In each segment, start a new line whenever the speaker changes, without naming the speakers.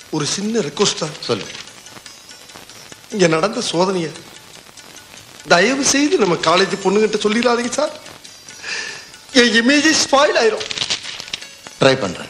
ஒரு சின்ன ரெக்வஸ்ட் தான்
சொல்லு
இங்க நடந்த சோதனைய தயவு செய்து நம்ம காலேஜ் பொண்ணுகிட்ட சொல்லிடாதீங்க சார் என் இமேஜ் ஸ்பாயில் ஆயிரும்
ட்ரை பண்றேன்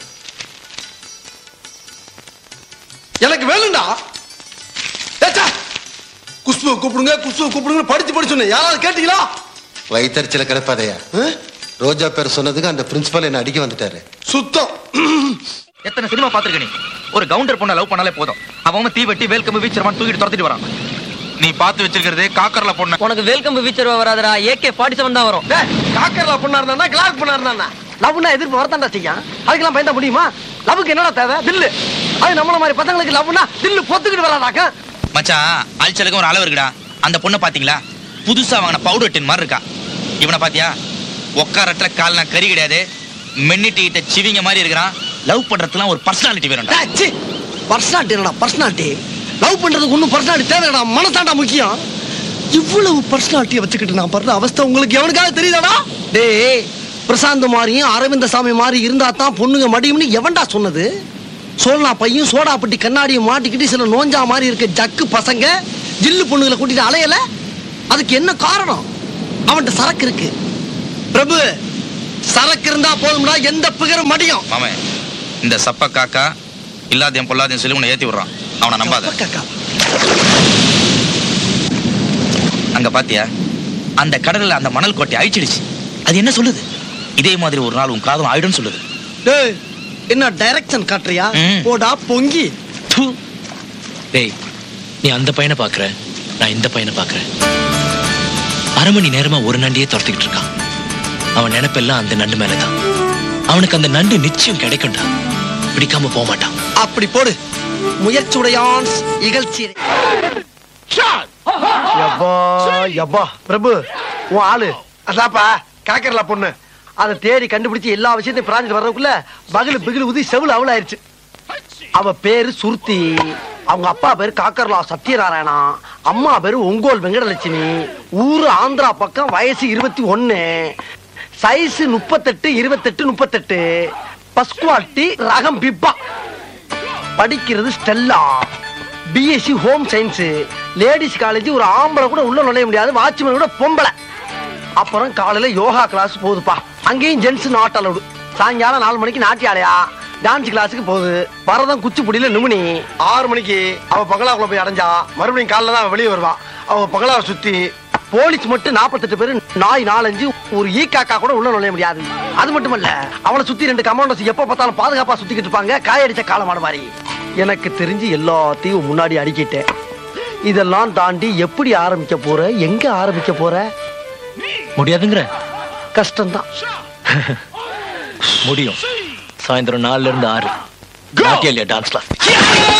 எனக்கு வேணும்டா ஏச்சா குஷ்புவை கூப்பிடுங்க குஷ்புவை கூப்பிடுங்க படிச்சு படிச்சு சொன்னேன் யாராவது கேட்டீங்களா
வயிற்றுல கிடப்பாதையா
ஆ?
ரோஜா பேர் சொன்னதுக்கு அந்த பிரின்சிபல் என்ன அடிக்க வந்துட்டாரு
சுத்தம்
எத்தனை சினிமா பாத்திருக்க நீ ஒரு கவுண்டர் பொண்ணை லவ் பண்ணாலே போதும் அவன் அவன் தீ வெட்டி வேல்கம்பு வீச்சிரமான் தூக்கிட்டு துரத்திட்டு வரான் நீ பார்த்து வச்சிருக்கிறது காக்கர்ல பொண்ணு
உனக்கு வெல்கம் வீச்சர் வராதடா ஏகே ஃபார்ட்டி செவன் தான் வரும்
காக்கர்ல பொண்ணா இருந்தா கிளாஸ் பொண்ணா இருந்தா லவ்னா எதிர்ப்பு வரத்தாண்டா செய்யும் அதுக்கெல்லாம் பயந்தா முடியுமா லவ்வுக்கு என்னடா தேவை தில்லு அது நம்மள மாதிரி பசங்களுக்கு லவ்னா தில்லு பொத்துக்கிட்டு வராதாக்க
மச்சான் அல்ச்சலுக்கு ஒரு அளவு இருக்குடா அந்த பொண்ணை பாத்தீங்களா புதுசா வாங்கின பவுடர் டின் மாதிரி இருக்கா இவனை பாத்தியா உட்காரற்ற கால்னா கறி கிடையாது மென்னிட்டு கிட்ட சிவிங்க மாதிரி இருக்கிறான் லவ் பண்றதுலாம் ஒரு பர்சனாலிட்டி வேணும்டா
பர்சனாலிட்டி என்னடா பர்சனாலிட்டி லவ் பண்றதுக்கு ஒன்றும் பர்சனாலிட்டி தேவைடா மனசாண்டா முக்கியம் இவ்வளவு பர்சனாலிட்டியை வச்சுக்கிட்டு நான் படுற அவஸ்தை உங்களுக்கு எவனுக்காக தெரியுதாடா டேய் பிரசாந்த் மாதிரியும் அரவிந்த சாமி மாதிரி இருந்தா தான் பொண்ணுங்க மடியும்னு எவன்டா சொன்னது சோழனா பையும் சோடாப்பட்டி கண்ணாடியும் மாட்டிக்கிட்டு சில நோஞ்சா மாதிரி இருக்க ஜக்கு பசங்க ஜில்லு பொண்ணுங்களை கூட்டிட்டு அலையல அதுக்கு என்ன காரணம் அவன்கிட்ட சரக்கு இருக்கு பிரபு சரக்கு இருந்தா போதும்டா எந்த பிகரும் மடியும்
மாமே இந்த சப்ப காக்கா இல்லாதையும் பொல்லாதையும் சொல்லி உன்னை ஏத்தி விடுறான் அவனை நம்பாத
காக்கா.
அங்க பாத்தியா அந்த கடல்ல அந்த மணல் கோட்டை அழிச்சிடுச்சு அது என்ன சொல்லுது இதே மாதிரி ஒரு நாள் உன் காதம் ஆயிடும்னு சொல்லுது
டேய் என்ன டைரக்ஷன் காட்டுறியா
ம்.
போடா பொங்கி
து.
டேய் நீ அந்த பையனை பாக்குற நான் இந்த பையனை பாக்குறேன் அரை மணி நேரமா ஒரு நண்டியே துரத்திக்கிட்டு இருக்கான் அவன் நினைப்பெல்லாம் அந்த நண்டு மேலதான் அவனுக்கு அந்த நண்டு நிச்சயம் கிடைக்கும்டா பிடிக்காம போக மாட்டான்
அப்படி போடு முயற்சியுடையான் இகழ்ச்சி யப்பா யப்பா பிரபு உன் ஆளு அதாப்பா காக்கர்ல பொண்ணு அதை தேடி கண்டுபிடிச்சு எல்லா விஷயத்தையும் பிராஞ்சிட்டு வர்றதுக்குள்ள பகலு பிகிலு உதி செவுல அவள் ஆயிருச்சு அவ பேரு சுருத்தி அவங்க அப்பா பேரு காக்கர்லா சத்யநாராயணா அம்மா பேரு ஒங்கோல் வெங்கடலட்சுமி ஊரு ஆந்திரா பக்கம் வயசு இருபத்தி ஒன்னு சைஸ் முப்பத்தெட்டு இருபத்தெட்டு முப்பத்தெட்டு பஸ்குவாலிட்டி ரகம் பிப்பா படிக்கிறது Stella BSc home science ladies college ஒரு ஆம்பளை கூட உள்ள நுழைய முடியாது வாட்ச்மேன் கூட பொம்பளை அப்புறம் காலையில யோகா கிளாஸ் போகுதுப்பா அங்கேயும் ஜென்ஸ் நாட் அலவுடு சாயங்காலம் நாலு மணிக்கு நாட்டியாலயா டான்ஸ் கிளாஸுக்கு போகுது வரதான் குச்சிப்புடியில நிமினி ஆறு மணிக்கு அவ பங்களாக்குள்ள போய் அடைஞ்சா மறுபடியும் காலைல தான் அவ வெளியே வருவா அவ பங்களாவை சுத்தி போலீஸ் மட்டும் நாற்பத்தெட்டு பேரு நாய் நாலஞ்சு ஒரு ஈ காக்கா கூட உள்ள நுழைய முடியாது அது மட்டுமல்ல அவளை சுத்தி ரெண்டு கமாண்டோஸ் எப்ப பார்த்தாலும் பாதுகாப்பா சுத்திக்கிட்டு இருப்பாங்க காயடிச்ச காலமாடு மாதிரி எனக்கு தெரிஞ்சு எல்லாத்தையும் முன்னாடி அடிக்கிட்டேன் இதெல்லாம் தாண்டி எப்படி ஆரம்பிக்க போற எங்க ஆரம்பிக்க போற
முடியாதுங்கிற
கஷ்டம்தான்
முடியும் சாயந்தரம் நாலுல இருந்து ஆறு நாட்டியா இல்லையா டான்ஸ் கிளாஸ்